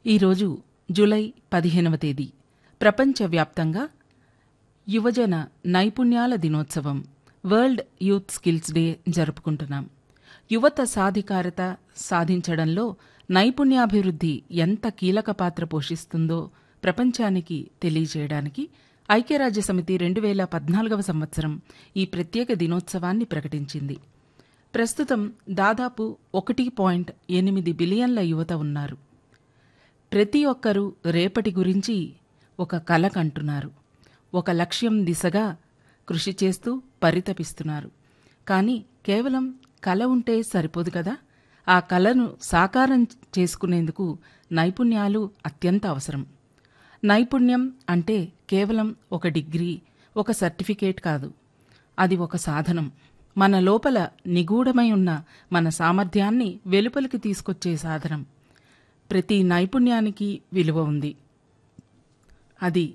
ఈరోజు జూలై పదిహేనవ తేదీ ప్రపంచవ్యాప్తంగా యువజన నైపుణ్యాల దినోత్సవం వరల్డ్ యూత్ స్కిల్స్ డే జరుపుకుంటున్నాం యువత సాధికారత సాధించడంలో నైపుణ్యాభివృద్ధి ఎంత కీలక పాత్ర పోషిస్తుందో ప్రపంచానికి తెలియజేయడానికి ఐక్యరాజ్య సమితి రెండు వేల పద్నాలుగవ సంవత్సరం ఈ ప్రత్యేక దినోత్సవాన్ని ప్రకటించింది ప్రస్తుతం దాదాపు ఒకటి పాయింట్ ఎనిమిది బిలియన్ల యువత ఉన్నారు ప్రతి ఒక్కరూ రేపటి గురించి ఒక కల కంటున్నారు ఒక లక్ష్యం దిశగా కృషి చేస్తూ పరితపిస్తున్నారు కానీ కేవలం కల ఉంటే సరిపోదు కదా ఆ కలను సాకారం చేసుకునేందుకు నైపుణ్యాలు అత్యంత అవసరం నైపుణ్యం అంటే కేవలం ఒక డిగ్రీ ఒక సర్టిఫికేట్ కాదు అది ఒక సాధనం మన లోపల నిగూఢమై ఉన్న మన సామర్థ్యాన్ని వెలుపలికి తీసుకొచ్చే సాధనం ప్రతి నైపుణ్యానికి విలువ ఉంది అది